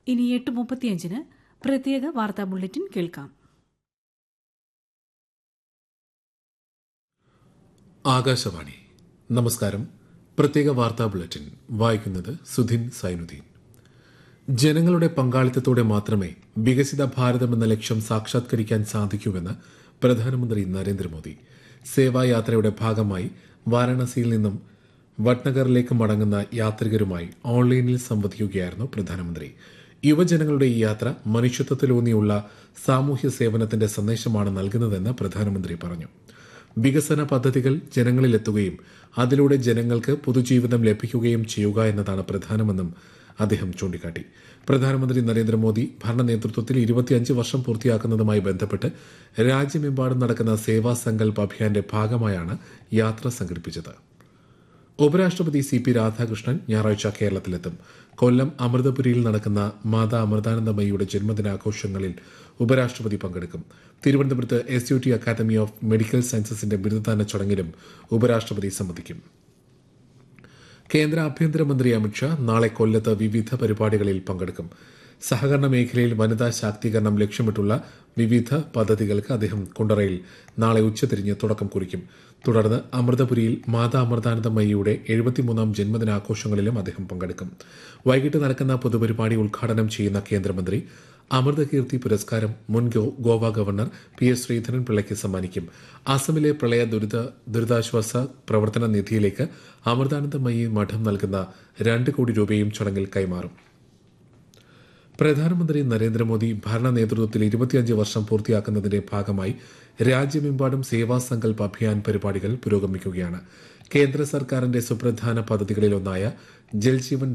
ഇനി എട്ട് മുപ്പത്തിയഞ്ചിന് പ്രത്യേക വാർത്താ ബുള്ളറ്റിൻ കേൾക്കാം ആകാശവാണി നമസ്കാരം പ്രത്യേക വാർത്താ ബുള്ളറ്റിൻ വായിക്കുന്നത് സുധിൻ സൈനുദ്ദീൻ ജനങ്ങളുടെ പങ്കാളിത്തത്തോടെ മാത്രമേ വികസിത ഭാരതം എന്ന ലക്ഷ്യം സാക്ഷാത്കരിക്കാൻ സാധിക്കൂവെന്ന് പ്രധാനമന്ത്രി നരേന്ദ്രമോദി സേവായാത്രയുടെ ഭാഗമായി വാരാണസിയിൽ നിന്നും വട്നഗറിലേക്ക് മടങ്ങുന്ന യാത്രികരുമായി ഓൺലൈനിൽ സംവദിക്കുകയായിരുന്നു പ്രധാനമന്ത്രി യുവജനങ്ങളുടെ ഈ യാത്ര മനുഷ്യത്വത്തിലൂന്നിയുള്ള സാമൂഹ്യ സേവനത്തിന്റെ സന്ദേശമാണ് നൽകുന്നതെന്ന് പ്രധാനമന്ത്രി പറഞ്ഞു വികസന പദ്ധതികൾ ജനങ്ങളിലെത്തുകയും അതിലൂടെ ജനങ്ങൾക്ക് പുതുജീവിതം ലഭിക്കുകയും ചെയ്യുക എന്നതാണ് പ്രധാനമെന്നും അദ്ദേഹം ചൂണ്ടിക്കാട്ടി പ്രധാനമന്ത്രി നരേന്ദ്രമോദി ഭരണ നേതൃത്വത്തിൽ ഇരുപത്തിയഞ്ച് വർഷം പൂർത്തിയാക്കുന്നതുമായി ബന്ധപ്പെട്ട് രാജ്യമെമ്പാടും നടക്കുന്ന സേവാ സങ്കൽപ് അഭിയാന്റെ ഭാഗമായാണ് യാത്ര സംഘടിപ്പിച്ചത് ഉപരാഷ്ട്രപതി സി പി രാധാകൃഷ്ണൻ ഞായറാഴ്ച കേരളത്തിലെത്തും കൊല്ലം അമൃതപുരിയിൽ നടക്കുന്ന മാതാ അമൃതാനന്ദമയിയുടെ ജന്മദിനാഘോഷങ്ങളിൽ ഉപരാഷ്ട്രപതി പങ്കെടുക്കും തിരുവനന്തപുരത്ത് S U T academy of medical സയൻസസിന്റെ ബിരുദദാന ചടങ്ങിലും ഉപരാഷ്ട്രപതി സംബന്ധിക്കും കേന്ദ്ര ആഭ്യന്തരമന്ത്രി അമിത്ഷാ നാളെ കൊല്ലത്ത് വിവിധ പരിപാടികളിൽ പങ്കെടുക്കും സഹകരണ മേഖലയിൽ വനിതാ ശാക്തീകരണം ലക്ഷ്യമിട്ടുള്ള വിവിധ പദ്ധതികൾക്ക് അദ്ദേഹം കുണ്ടറയിൽ നാളെ ഉച്ചതിരിഞ്ഞ് തുടക്കം കുറിക്കും തുടർന്ന് അമൃതപുരിയിൽ മാതാ അമൃതാനന്ദമയിയുടെ എഴുപത്തിമൂന്നാം ജന്മദിനാഘോഷങ്ങളിലും അദ്ദേഹം പങ്കെടുക്കും വൈകിട്ട് നടക്കുന്ന പൊതുപരിപാടി ഉദ്ഘാടനം ചെയ്യുന്ന കേന്ദ്രമന്ത്രി അമൃതകീർത്തി പുരസ്കാരം മുൻ Goa governor P S Sreedharan പിള്ളയ്ക്ക് സമ്മാനിക്കും അസമിലെ പ്രളയ ദുരിത ദുരിതാശ്വാസ പ്രവർത്തന നിധിയിലേക്ക് അമൃതാനന്ദമയി മഠം നൽകുന്ന രണ്ട് കോടി രൂപയും ചടങ്ങിൽ കൈമാറും പ്രധാനമന്ത്രി നരേന്ദ്രമോദി ഭരണ നേതൃത്വത്തിൽ ഇരുപത്തിയഞ്ച് വർഷം പൂർത്തിയാക്കുന്നതിന്റെ ഭാഗമായി രാജ്യമെമ്പാടും സേവാ സങ്കൽപ് അഭിയാൻ പരിപാടികൾ പുരോഗമിക്കുകയാണ് കേന്ദ്ര സർക്കാരിന്റെ സുപ്രധാന പദ്ധതികളിലൊന്നായ ജൽജീവൻ